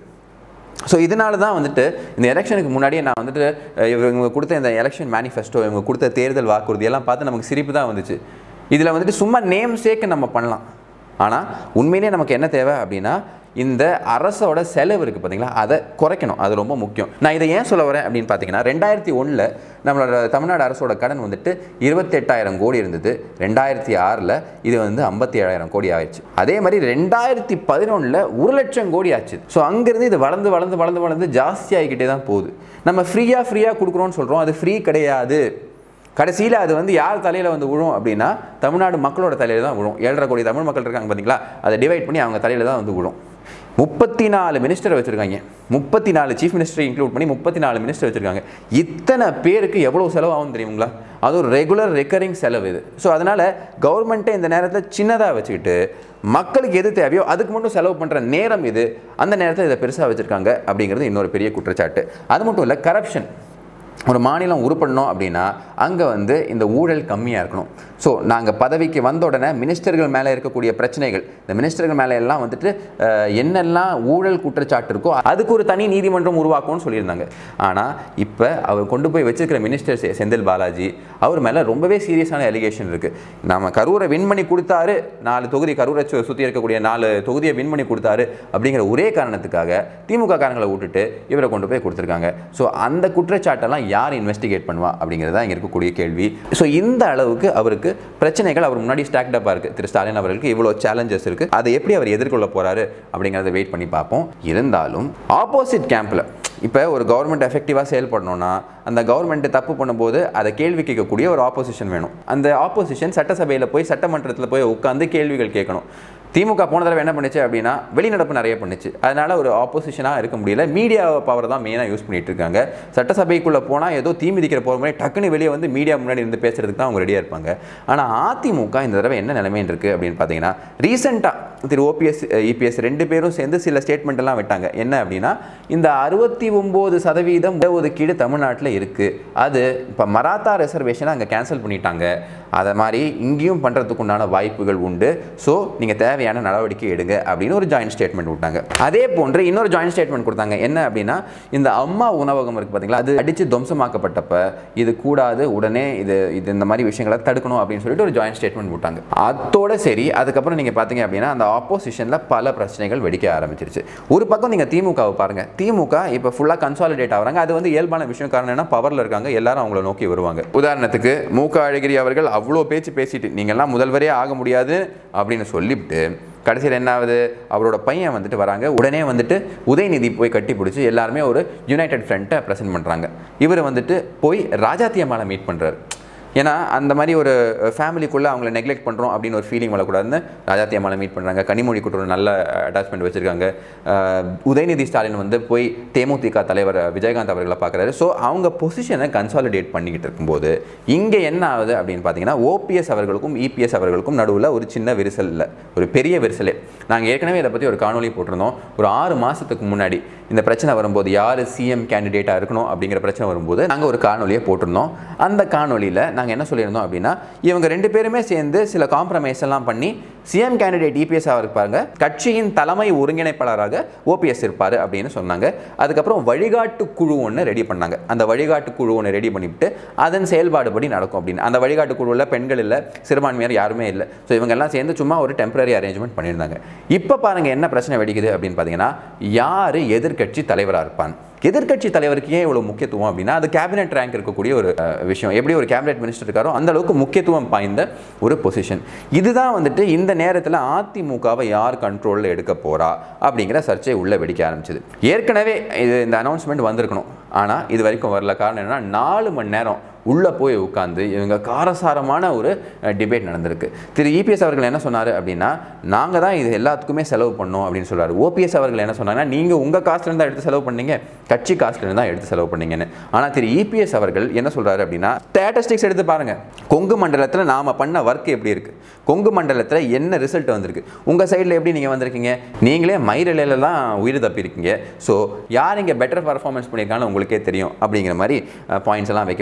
ஸோ இதனால தான் வந்துட்டு இந்த எலெக்ஷனுக்கு முன்னாடியே நான் வந்துட்டு அஹ், இவங்க கொடுத்த இந்த எலெக்ஷன் மேனிஃபெஸ்டோ இவங்க கொடுத்த தேர்தல் வாக்குறுதி எல்லாம் பார்த்து நமக்கு சிரிப்பு தான் வந்துச்சு இதில் வந்துட்டு சும்மா நேம் சேக்கு நம்ம பண்ணலாம் ஆனால் உண்மையிலேயே நமக்கு என்ன தேவை அப்படின்னா இந்த அரசோட செலவு இருக்குது பார்த்தீங்களா அதை குறைக்கணும் அது ரொம்ப முக்கியம் நான் இதை ஏன் சொல்ல வரேன் அப்படின்னு பார்த்தீங்கன்னா ரெண்டாயிரத்தி ஒன்றில் நம்மளோட தமிழ்நாடு அரசோட கடன் வந்துட்டு இருபத்தெட்டாயிரம் கோடி இருந்தது ரெண்டாயிரத்தி ஆறில் இது வந்து ஐம்பத்தி ஏழாயிரம் கோடி ஆயிடுச்சு அதே மாதிரி ரெண்டாயிரத்தி பதினொன்றில் ஒரு லட்சம் கோடி ஆச்சு ஸோ அங்கேருந்து இது வளர்ந்து வளர்ந்து வளர்ந்து வளர்ந்து ஜாஸ்தி ஆகிக்கிட்டே தான் போகுது நம்ம ஃப்ரீயாக ஃப்ரீயாக கொடுக்குறோன்னு சொல்கிறோம் அது ஃப்ரீ கிடையாது கடைசியில் அது வந்து யார் தலையில் வந்து விழும் அப்படின்னா தமிழ்நாடு மக்களோட தலையில் தான் விழும் ஏழரை கோடி தமிழ் மக்கள் இருக்காங்க பார்த்தீங்களா அதை டிவைட் பண்ணி அவங்க தலையில் தான் வந்து விழும் முப்பத்தி நாலு மினிஸ்டர் வச்சுருக்காங்க முப்பத்தி நாலு சீஃப் மினிஸ்டர் இன்க்ளூட் பண்ணி முப்பத்தி நாலு மினிஸ்டர் வச்சுருக்காங்க இத்தனை பேருக்கு எவ்வளோ செலவாகும் தெரியுங்களா அது ஒரு ரெகுலர் ரெக்கரிங் செலவு இது ஸோ அதனால் கவர்மெண்ட்டை இந்த நேரத்தில் சின்னதாக வச்சுக்கிட்டு மக்களுக்கு எது தேவையோ அதுக்கு மட்டும் செலவு பண்ணுற நேரம் இது அந்த நேரத்தில் இதை பெருசாக வச்சுருக்காங்க அப்படிங்கிறது இன்னொரு பெரிய குற்றச்சாட்டு அது மட்டும் இல்லை கரப்ஷன் ஒரு மாநிலம் உருப்படணும் அப்படின்னா அங்கே வந்து இந்த ஊழல் கம்மியாக இருக்கணும் ஸோ நாங்கள் பதவிக்கு வந்த உடனே மினிஸ்டர்கள் மேலே இருக்கக்கூடிய பிரச்சனைகள் இந்த மினிஸ்டர்கள் மேலே எல்லாம் வந்துட்டு அஹ், என்னெல்லாம் ஊழல் குற்றச்சாட்டு இருக்கோ அதுக்கு ஒரு தனி நீதிமன்றம் உருவாக்கும்னு சொல்லியிருந்தாங்க ஆனால் இப்போ அவர் கொண்டு போய் வச்சிருக்கிற மினிஸ்டர் செ- செந்தில் பாலாஜி அவர் மேலே ரொம்பவே சீரியஸான எலிகேஷன் இருக்குது நம்ம கரூரை வின் பண்ணி கொடுத்தாரு நாலு தொகுதி கரூரை சு- சுற்றி இருக்கக்கூடிய நாலு தொகுதியை வின் பண்ணி கொடுத்தாரு அப்படிங்கிற ஒரே காரணத்துக்காக திமுக காரங்களை விட்டுட்டு இவரை கொண்டு போய் கொடுத்துருக்காங்க ஸோ அந்த குற்றச்சாட்டெல்லாம் யார் இன்வெஸ்டிகேட் பண்ணுவா அப்படிங்கிறது தான் இங்கே இருக்கக்கூடிய கேள்வி ஸோ இந்த அளவுக்கு அவருக்கு பிரச்சனைகள் அவர் முன்னாடி ஸ்டாக்டப்பாக இருக்குது திரு ஸ்டாலின் அவர்களுக்கு இவ்வளோ சேலஞ்சஸ் இருக்குது அதை எப்படி அவர் எதிர்கொள்ள போகிறாரு அப்படிங்கிறத வெயிட் பண்ணி பார்ப்போம் இருந்தாலும் ஆப்போசிட் கேம்பில் இப்போ ஒரு கவர்மெண்ட் எஃபெக்டிவாக செயல்படணும்னா அந்த கவர்மெண்ட் தப்பு பண்ணும்போது அதை கேள்வி கேட்கக்கூடிய ஒரு ஆப்போசிஷன் வேணும் அந்த ஆப்போசிஷன் சட்டசபையில் போய் சட்டமன்றத்தில் போய் உட்காந்து கேள்விகள் கேட்கணும் திமுக போன தடவை என்ன பண்ணுச்சு அப்படின்னா வெளிநடப்பு நிறைய பண்ணுச்சு அதனால ஒரு ஆப்போசிஷனாக இருக்க முடியல மீடியா பவர் தான் மெயினாக யூஸ் பண்ணிட்டு இருக்காங்க சட்டசபைக்குள்ளே போனால் ஏதோ தீ மிதிக்கிற போகிற மாதிரி டக்குன்னு வெளியே வந்து மீடியா முன்னாடி இருந்து பேசுறதுக்கு தான் அவங்க ரெடியாக இருப்பாங்க ஆனால் அதிமுக இந்த தடவை என்ன நிலைமைன்னு இருக்குது அப்படின்னு பார்த்தீங்கன்னா ரீசெண்டாக திரு ஓபிஎஸ் இபிஎஸ் ரெண்டு பேரும் சேர்ந்து சில ஸ்டேட்மெண்ட் எல்லாம் விட்டாங்க என்ன அப்படின்னா இந்த அறுபத்தி ஒம்பது சதவீதம் இடஒதுக்கீடு தமிழ்நாட்டில் இருக்குது அது இப்போ மராத்தா ரிசர்வேஷனை அங்கே கேன்சல் பண்ணிட்டாங்க அதை மாதிரி இங்கேயும் பண்ணுறதுக்கு உண்டான வாய்ப்புகள் உண்டு ஸோ நீங்கள் தேவையான நடவடிக்கை எடுங்க அப்படின்னு ஒரு ஜாயின்ட் ஸ்டேட்மெண்ட் விட்டாங்க அதே போன்று இன்னொரு ஜாயின்ட் ஸ்டேட்மெண்ட் கொடுத்தாங்க என்ன அப்படின்னா இந்த அம்மா உணவகம் இருக்குது பார்த்தீங்களா அது அடித்து துவம்சமாக்கப்பட்டப்ப இது கூடாது உடனே இது இது இந்த மாதிரி விஷயங்களை தடுக்கணும் அப்படின்னு சொல்லிட்டு ஒரு ஜாயின்ட் ஸ்டேட்மெண்ட் விட்டாங்க அதோட சரி அதுக்கப்புறம் நீங்கள் பார்த்தீங்க அப்படின்னா அந்த ஆப்போசிஷனில் பல பிரச்சனைகள் வெடிக்க ஆரம்பிச்சிருச்சு ஒரு பக்கம் நீங்கள் திமுகவை பாருங்கள் திமுக இப்போ ஃபுல்லாக கன்சாலிடேட் ஆகுறாங்க அது வந்து இயல்பான விஷயம் காரணம் என்ன பவரில் இருக்காங்க எல்லாரும் அவங்கள நோக்கி வருவாங்க உதாரணத்துக்கு மு க அழகிரி அவர்கள் அவ்வளோ பேச்சு பேசிட்டு நீங்கள்லாம் முதல்வரே ஆக முடியாது அப்படின்னு சொல்லிவிட்டு கடைசியில் என்ன ஆகுது அவரோட பையன் வந்துட்டு வராங்க உடனே வந்துட்டு உதயநிதி போய் கட்டி பிடிச்சி எல்லாருமே ஒரு யுனைடெட் ஃப்ரண்ட்டை ப்ரெசென்ட் பண்ணுறாங்க இவர் வந்துட்டு போய் ராஜாத்தி அம்மாவை மீட் பண்ணுறாரு ஏன்னா அந்த மாதிரி ஒரு ஃபேமிலிக்குள்ளே அவங்கள நெக்லெக்ட் பண்ணுறோம் அப்படின்னு ஒரு ஃபீலிங் வரக்கூடாதுன்னு ராஜாத்தி அம்மாவை மீட் பண்ணுறாங்க கனிமொழி கூட ஒரு நல்ல அட்டாச்மெண்ட் வச்சுருக்காங்க உதயநிதி ஸ்டாலின் வந்து போய் தேமுதிக தலைவர் விஜயகாந்த் அவர்களை பார்க்குறாரு ஸோ அவங்க பொசிஷனை கன்சாலிடேட் பண்ணிக்கிட்டு இருக்கும்போது இங்கே என்ன ஆகுது அப்படின்னு பார்த்தீங்கன்னா ஓபிஎஸ் அவர்களுக்கும் இபிஎஸ் அவர்களுக்கும் நடுவில் ஒரு சின்ன விரிசல் இல்லை ஒரு பெரிய விரிசலே நாங்கள் ஏற்கனவே இதை பற்றி ஒரு காணொளி போட்டிருந்தோம் ஒரு ஆறு மாதத்துக்கு முன்னாடி இந்த பிரச்சனை வரும்போது யார் சிஎம் கேண்டிடேட்டாக இருக்கணும் அப்படிங்கிற பிரச்சனை வரும்போது நாங்கள் ஒரு காணொலியை போட்டிருந்தோம் அந்த காணொலியில் நாங்கள் என்ன சொல்லியிருந்தோம் அப்படின்னா இவங்க ரெண்டு பேருமே சேர்ந்து சில காம்ப்ரமைஸ் எல்லாம் பண்ணி சிஎம் கேண்டிடேட் இபிஎஸ் இருப்பாங்க கட்சியின் தலைமை ஒருங்கிணைப்பாளராக ஓபிஎஸ் இருப்பார் அப்படின்னு சொன்னாங்க அதுக்கப்புறம் வழிகாட்டு குழு ஒன்று ரெடி பண்ணாங்க அந்த வழிகாட்டு குழு ஒன்று ரெடி பண்ணிவிட்டு அதன் செயல்பாடுபடி நடக்கும் அப்படின்னு அந்த வழிகாட்டு குழுவில் பெண்கள் இல்லை சிறுபான்மையார் யாருமே இல்லை ஸோ இவங்க எல்லாம் சேர்ந்து சும்மா ஒரு டெம்பரரி அரேஞ்ச்மெண்ட் பண்ணியிருந்தாங்க இப்போ பாருங்க என்ன பிரச்சனை வெடிக்குது அப்படின்னு பார்த்தீங்கன்னா யார் எதிர்க்கட்சி தலைவராக இருப்பான் எதிர்க்கட்சி தலைவருக்கு ஏன் இவ்வளோ முக்கியத்துவம் அப்படின்னா அது கேபினெட் ரேங்க் இருக்கக்கூடிய ஒரு அஹ், விஷயம் எப்படி ஒரு கேபினெட் மினிஸ்டர் இருக்காரோ அந்த அளவுக்கு முக்கியத்துவம் வாய்ந்த ஒரு பொசிஷன் இதுதான் வந்துட்டு இந்த நேரத்தில் அதிமுகவை யார் கண்ட்ரோலில் எடுக்க போறா அப்படிங்கிற சர்ச்சை உள்ள வெடிக்க ஆரம்பிச்சது ஏற்கனவே இது இந்த அனௌன்ஸ்மெண்ட் வந்திருக்கணும் ஆனால் இது வரைக்கும் வரல காரணம் என்னன்னா நாலு மணி நேரம் உள்ளே போய் உட்காந்து இவங்க காரசாரமான ஒரு டிபேட் நடந்திருக்கு திரு இபிஎஸ் அவர்கள் என்ன சொன்னார் அப்படின்னா நாங்கள் தான் இது எல்லாத்துக்குமே செலவு பண்ணோம் அப்படின்னு சொல்றாரு ஓபிஎஸ் அவர்கள் என்ன சொன்னாங்கன்னா நீங்கள் உங்கள் காசுலேருந்து தான் எடுத்து செலவு பண்ணீங்க கட்சி காசுலேருந்து தான் எடுத்து செலவு பண்ணீங்கன்னு ஆனால் திரு இபிஎஸ் அவர்கள் என்ன சொல்றாரு அப்படின்னா ஸ்டாட்டிஸ்டிக்ஸ் எடுத்து பாருங்க கொங்கு மண்டலத்தில் நாம் பண்ண ஒர்க் எப்படி இருக்கு கொங்கு மண்டலத்தில் என்ன ரிசல்ட் வந்திருக்கு உங்கள் சைடில் எப்படி நீங்கள் வந்திருக்கீங்க நீங்களே மயிரிழையில தான் உயிர் தப்பியிருக்கீங்க ஸோ யார் இங்கே பெட்டர் பர்ஃபார்மன்ஸ் பண்ணியிருக்காங்கன்னு உங்களுக்கே தெரியும் அப்படிங்கிற மாதிரி பாயிண்ட்ஸ் எல்லாம் வைக்கப்படுது அது மட்டும்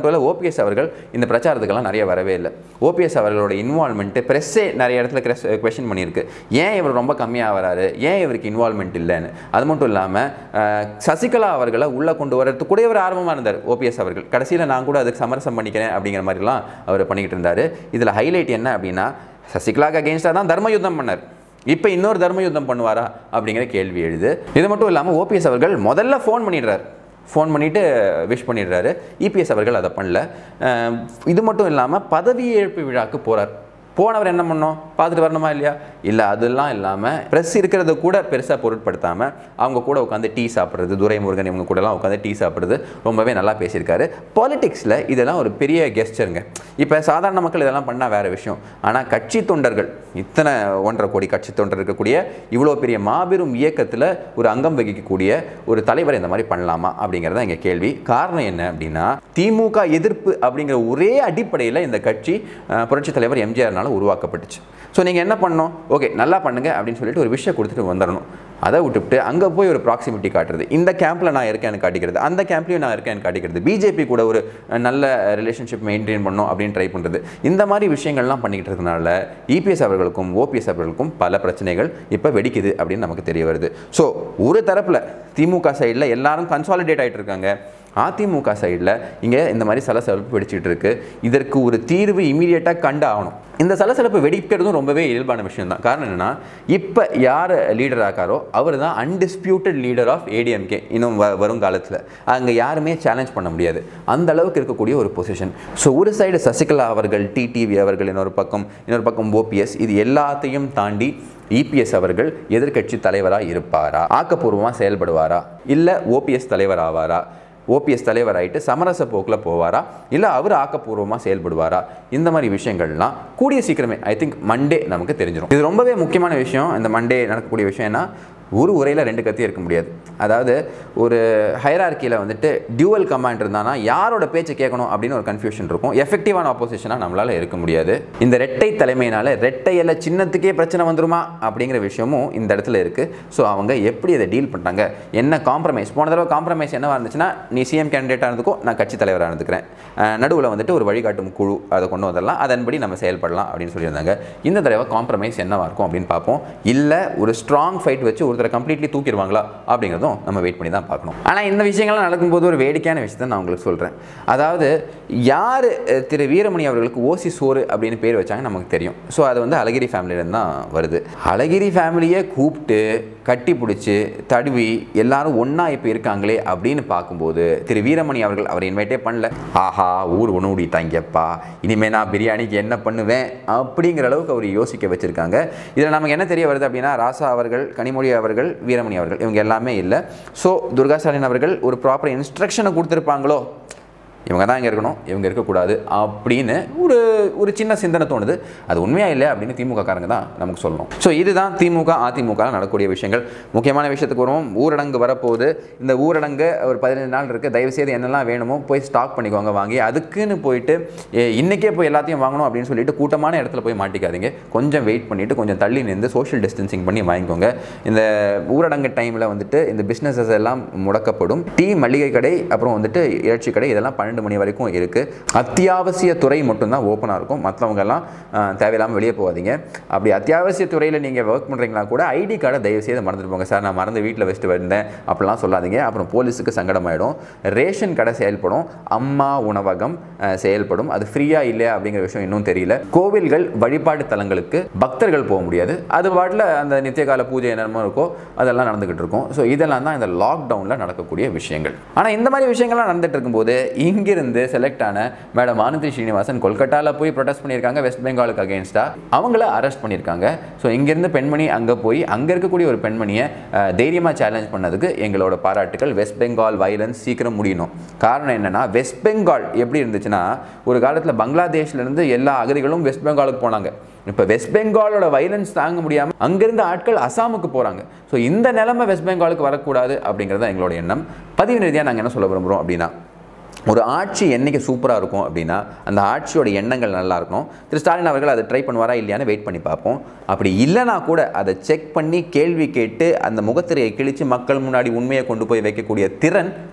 பொறுத்தவரை ஓபிஎஸ் அவர்கள் இந்த பிரச்சாரத்துக்கெல்லாம் நிறைய வரவே இல்லை ஓபிஎஸ் அவர்களோட இன்வால்மெண்ட்டு ப்ரெஸ்ஸே நிறைய இடத்துல கொஷின் பண்ணியிருக்கு ஏன் இவர் ரொம்ப கம்மியாக வராரு ஏன் இவருக்கு இன்வால்மெண்ட் இல்லைன்னு அது மட்டும் இல்லாமல் சசிகலா அவர்களை உள்ளே கொண்டு வரதுக்கு கூட இவர் ஆர்வமாக இருந்தார் ஓபிஎஸ் அவர்கள் கடைசியில் நான் கூட அதுக்கு சமரசம் பண்ணிக்கிறேன் அப்படிங்கிற மாதிரிலாம் அவர் பண்ணிக்கிட்டு இருந்தார் இதில் ஹைலைட் என்ன அப்படின்னா சசிகலாக்கு அகேன்ஸ்டாக தான் தர்ம யுத்தம் பண்ணார் இப்போ இன்னொரு தர்ம யுத்தம் பண்ணுவாரா அப்படிங்கிற கேள்வி எழுது இது மட்டும் இல்லாமல் ஓபிஎஸ் அவர்கள் முதல்ல ஃபோன் பண்ணிடுறாரு ஃபோன் பண்ணிவிட்டு விஷ் பண்ணிடுறாரு இபிஎஸ் அவர்கள் அதை பண்ணல அஹ் இது மட்டும் இல்லாமல் பதவியேற்பு விழாக்கு போகிறார் போனவர் என்ன பண்ணோம் பார்த்துட்டு வரணுமா இல்லையா இல்லை அதெல்லாம் இல்லாமல் ப்ரெஸ் இருக்கிறத கூட பெருசாக பொருட்படுத்தாமல் அவங்க கூட உட்காந்து டீ சாப்பிட்றது துரைமுருகன் இவங்க கூடலாம் உட்காந்து டீ சாப்பிட்றது ரொம்பவே நல்லா பேசியிருக்காரு பாலிடிக்ஸில் இதெல்லாம் ஒரு பெரிய கெஸ்டருங்க இப்போ சாதாரண மக்கள் இதெல்லாம் பண்ணால் வேறு விஷயம் ஆனால் கட்சி தொண்டர்கள் இத்தனை ஒன்றரை கோடி கட்சி தொண்டர் இருக்கக்கூடிய இவ்வளோ பெரிய மாபெரும் இயக்கத்தில் ஒரு அங்கம் வகிக்கக்கூடிய ஒரு தலைவர் இந்த மாதிரி பண்ணலாமா அப்படிங்கிறத எங்கள் கேள்வி காரணம் என்ன அப்படின்னா திமுக எதிர்ப்பு அப்படிங்கிற ஒரே அடிப்படையில் இந்த கட்சி அஹ், புரட்சித் தலைவர் எம்ஜிஆர்னால உருவாக்கப்பட்டுச்சு ஸோ நீங்கள் என்ன பண்ணணும் ஓகே நல்லா பண்ணுங்க அப்படின்னு சொல்லிட்டு ஒரு விஷயம் கொடுத்துட்டு வந்துடணும் அதை விட்டுவிட்டு அங்கே போய் ஒரு ப்ராக்சிமிட்டி காட்டுறது இந்த கேம்பில் நான் இருக்கேன்னு காட்டிக்கிறது அந்த கேம்ப்லையும் நான் இருக்கேன்னு காட்டிக்கிறது பிஜேபி கூட ஒரு அஹ், நல்ல ரிலேஷன்ஷிப் மெயின்டைன் பண்ணணும் அப்படின்னு ட்ரை பண்ணுறது இந்த மாதிரி விஷயங்கள்லாம் பண்ணிக்கிட்டு இருக்கனால இபிஎஸ் அவர்களுக்கும் ஓபிஎஸ் அவர்களுக்கும் பல பிரச்சனைகள் இப்போ வெடிக்குது அப்படின்னு நமக்கு தெரிய வருது ஸோ ஒரு தரப்பில் திமுக சைடில் எல்லாரும் கன்சாலிடேட் ஆகிட்டு இருக்காங்க அதிமுக சைடில் இங்கே இந்த மாதிரி சலசலப்பு வெடிச்சிட்டு இருக்கு இதற்கு ஒரு தீர்வு இமீடியட்டாக கண்டு ஆகணும் இந்த சலசலப்பு வெடிக்கிறதும் ரொம்பவே இயல்பான விஷயம் தான் காரணம் என்னன்னா இப்போ யார் லீடர் ஆக்காரோ அவர் தான் அன்டிஸ்பியூட்டட் லீடர் ஆஃப் ஏடிஎம்கே இன்னும் வ வரும் காலத்தில் அங்கே யாருமே சேலஞ்ச் பண்ண முடியாது அந்த அளவுக்கு இருக்கக்கூடிய ஒரு பொசிஷன் ஸோ ஒரு சைடு சசிகலா அவர்கள் டிடிவி அவர்கள் இன்னொரு பக்கம் இன்னொரு பக்கம் ஓபிஎஸ் இது எல்லாத்தையும் தாண்டி இபிஎஸ் அவர்கள் எதிர்க்கட்சி தலைவராக இருப்பாரா ஆக்கப்பூர்வமாக செயல்படுவாரா இல்லை ஓபிஎஸ் தலைவர் ஆவாரா ஓபிஎஸ் தலைவர் ஆயிட்டு சமரச போக்கில் போவாரா இல்லை அவர் ஆக்கப்பூர்வமாக செயல்படுவாரா இந்த மாதிரி விஷயங்கள்லாம் கூடிய சீக்கிரமே ஐ திங்க் மண்டே நமக்கு தெரிஞ்சிடும் இது ரொம்பவே முக்கியமான விஷயம் இந்த மண்டே நடக்கக்கூடிய விஷயம் என்ன ஒரு உரையில் ரெண்டு கத்தி இருக்க முடியாது அதாவது ஒரு ஹைரார்க்கியில் வந்துட்டு டியூவல் கமாண்ட் இருந்தானா யாரோட பேச்சை கேட்கணும் அப்படின்னு ஒரு கன்ஃபியூஷன் இருக்கும் எஃபெக்டிவான ஆப்போசிஷனாக நம்மளால் இருக்க முடியாது இந்த ரெட்டை தலைமையினால ரெட்டை எல்ல சின்னத்துக்கே பிரச்சனை வந்துருமா அப்படிங்கிற விஷயமும் இந்த இடத்துல இருக்குது ஸோ அவங்க எப்படி அதை டீல் பண்ணுறாங்க என்ன காம்ப்ரமைஸ் போன தடவை காம்ப்ரமைஸ் என்னவா இருந்துச்சுன்னா நீ சிஎம் கேண்டிடேட்டாக இருந்துக்கோ நான் கட்சி தலைவராக இருந்துக்கிறேன் நடுவில் வந்துட்டு ஒரு வழிகாட்டும் குழு அதை கொண்டு வந்துடலாம் அதன்படி நம்ம செயல்படலாம் அப்படின்னு சொல்லியிருந்தாங்க இந்த தடவை காம்ப்ரமைஸ் என்னவா இருக்கும் அப்படின்னு பார்ப்போம் இல்லை ஒரு ஸ்ட்ராங் ஃபைட் வச்சு ஒருத்தரை கம்ப்ளீட்லி தூக்கிடுவாங்களா அப்படிங்கிறதும் நம்ம வெயிட் பண்ணி தான் பார்க்கணும் ஆனால் இந்த விஷயங்கள்லாம் நடக்கும்போது ஒரு வேடிக்கையான விஷயத்தை நான் உங்களுக்கு சொல்கிறேன் அதாவது யார் அஹ், திரு வீரமணி அவர்களுக்கு ஓசி சோறு அப்படின்னு பேர் வச்சாங்க நமக்கு தெரியும் ஸோ அது வந்து அழகிரி ஃபேமிலியிலேருந்து தான் வருது அழகிரி ஃபேமிலியை கூப்பிட்டு கட்டி பிடிச்சி தடுவி எல்லாரும் ஒன்றா இப்போ இருக்காங்களே அப்படின்னு பார்க்கும்போது திரு வீரமணி அவர்கள் அவர் இன்வைட்டே பண்ணல ஆஹா ஊர் உணவுடி தாங்கியப்பா இனிமேல் நான் பிரியாணிக்கு என்ன பண்ணுவேன் அப்படிங்கிற அளவுக்கு அவர் யோசிக்க வச்சுருக்காங்க இதில் நமக்கு என்ன தெரிய வருது அப்படின்னா ராசா அவர்கள் கனிமொழி அவர்கள் வீரமணி அவர்கள் இவங்க எல்லாமே இல்லை ஸோ துர்கா ஸ்டாலின் அவர்கள் ஒரு ப்ராப்பர் இன்ஸ்ட்ரக்ஷனை கொடுத்துருப்பாங்களோ இவங்க தான் இங்கே இருக்கணும் இவங்க இருக்கக்கூடாது அப்படின்னு ஒரு ஒரு சின்ன சிந்தனை தோணுது அது உண்மையா இல்லை அப்படின்னு திமுக காரங்க தான் நமக்கு சொல்லணும் ஸோ இதுதான் திமுக அதிமுக ல நடக்கக்கூடிய விஷயங்கள் முக்கியமான விஷயத்துக்கு வருவோம் ஊரடங்கு வரப்போகுது இந்த ஊரடங்கு ஒரு பதினஞ்சு நாள் இருக்குது தயவுசெய்து என்னெல்லாம் வேணுமோ போய் ஸ்டாக் பண்ணிக்கோங்க வாங்கி அதுக்குன்னு போயிட்டு ஏ, இன்னைக்கே போய் எல்லாத்தையும் வாங்கணும் அப்படின்னு சொல்லிட்டு கூட்டமான இடத்துல போய் மாட்டிக்காதீங்க கொஞ்சம் வெயிட் பண்ணிட்டு கொஞ்சம் தள்ளி நின்று சோஷியல் டிஸ்டன்சிங் பண்ணி வாங்கிக்கோங்க இந்த ஊரடங்கு டைமில் வந்துட்டு இந்த பிஸ்னஸஸ் எல்லாம் முடக்கப்படும் டீ மளிகை கடை அப்புறம் வந்துட்டு இறைச்சி கடை இதெல்லாம் பன்னெண்டு மணி வரைக்கும் இருக்குது அத்தியாவசிய துறை மட்டும்தான் ஓப்பனாக இருக்கும் மற்றவங்க எல்லாம் அஹ், தேவையில்லாமல் வெளியே போகாதீங்க அப்படி அத்தியாவசிய துறையில் நீங்கள் ஒர்க் பண்ணுறீங்களா கூட ஐடி கார்டை தயவு செய்து மறந்துட்டு போங்க சார் நான் மறந்து வீட்டில் வச்சுட்டு வந்தேன் அப்படிலாம் சொல்லாதீங்க அப்புறம் போலீஸுக்கு சங்கடமாயிடும் ரேஷன் கடை செயல்படும் அம்மா உணவகம் அஹ், செயல்படும் அது ஃப்ரீயாக இல்லையா அப்படிங்கிற விஷயம் இன்னும் தெரியல கோவில்கள் வழிபாட்டு தலங்களுக்கு பக்தர்கள் போக முடியாது அது பாட்டில் அந்த நித்தியகால பூஜை என்னமோ இருக்கோ அதெல்லாம் நடந்துகிட்டு இருக்கும் ஸோ இதெல்லாம் தான் இந்த லாக்டவுனில் நடக்கக்கூடிய விஷயங்கள் ஆனால் இந்த மாதிரி விஷயங்கள்லாம் நடந்துட்டு இருக்கும்போது இங்கிருந்து செலக்ட் ஆன மேடம் ஆனந்தி ஸ்ரீனிவாசன் கொல்கட்டாவில் போய் ப்ரொடெஸ்ட் பண்ணியிருக்காங்க வெஸ்ட் பெங்காலுக்கு அகேன்ஸ்டாக அவங்கள அரெஸ்ட் பண்ணியிருக்காங்க ஸோ இங்கேருந்து பெண்மணி அங்கே போய் அங்கே இருக்கக்கூடிய ஒரு பெண்மணியை அஹ், தைரியமா சேலஞ்ச் பண்ணதுக்கு எங்களோட பாராட்டுகள் வெஸ்ட் பெங்கால் வயலன்ஸ் சீக்கிரம் முடியணும் காரணம் என்னன்னா வெஸ்ட் பெங்கால் எப்படி இருந்துச்சுன்னா ஒரு காலத்தில் பங்களாதேஷ்ல இருந்து எல்லா அகதிகளும் வெஸ்ட் பெங்காலுக்கு போனாங்க இப்போ வெஸ்ட் பெங்காலோட வைலன்ஸ் தாங்க முடியாமல் அங்கிருந்து ஆட்கள் அசாமுக்கு போகிறாங்க ஸோ இந்த நிலைமை வெஸ்ட் பெங்காலுக்கு வரக்கூடாது அப்படிங்கிறது தான் எங்களோட எண்ணம் பதிவு ரீதியாக நாங்கள் என்ன சொல்ல விரும்புகிறோம் அப்படின்னா ஒரு ஆட்சி என்னைக்கு சூப்பராக இருக்கும் அப்படின்னா அந்த ஆட்சியோட எண்ணங்கள் நல்லா இருக்கணும் திரு ஸ்டாலின் அவர்கள் அதை ட்ரை பண்ணுவாரா இல்லையான்னு வெயிட் பண்ணி பார்ப்போம் அப்படி இல்லைனா கூட அதை செக் பண்ணி கேள்வி கேட்டு அந்த முகத்திரையை கிழித்து மக்கள் முன்னாடி உண்மையை கொண்டு போய் வைக்கக்கூடிய திறன்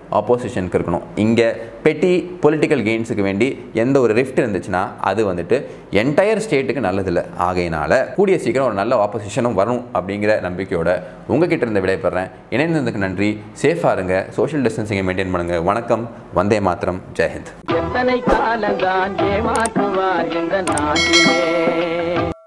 ஆப்போசிஷனுக்கு இருக்கணும் இங்கே பெட்டி பொலிட்டிக்கல் கெயின்ஸுக்கு வேண்டி எந்த ஒரு ரிஃப்ட் இருந்துச்சுன்னா அது வந்துட்டு என்டையர் ஸ்டேட்டுக்கு நல்லதில்லை ஆகையினால கூடிய சீக்கிரம் ஒரு நல்ல ஆப்போசிஷனும் வரும் அப்படிங்கிற நம்பிக்கையோட உங்ககிட்ட இருந்து விடைபெறேன் இணைந்ததுக்கு நன்றி சேஃபாக இருங்க சோஷியல் டிஸ்டன்சிங்கை மெயின்டைன் பண்ணுங்கள் வணக்கம் வந்தே மாத்திரம் ஜெயஹிந்த் எத்தனை காலந்தான் ஏமாற்றுவார் இந்த நாட்டிலே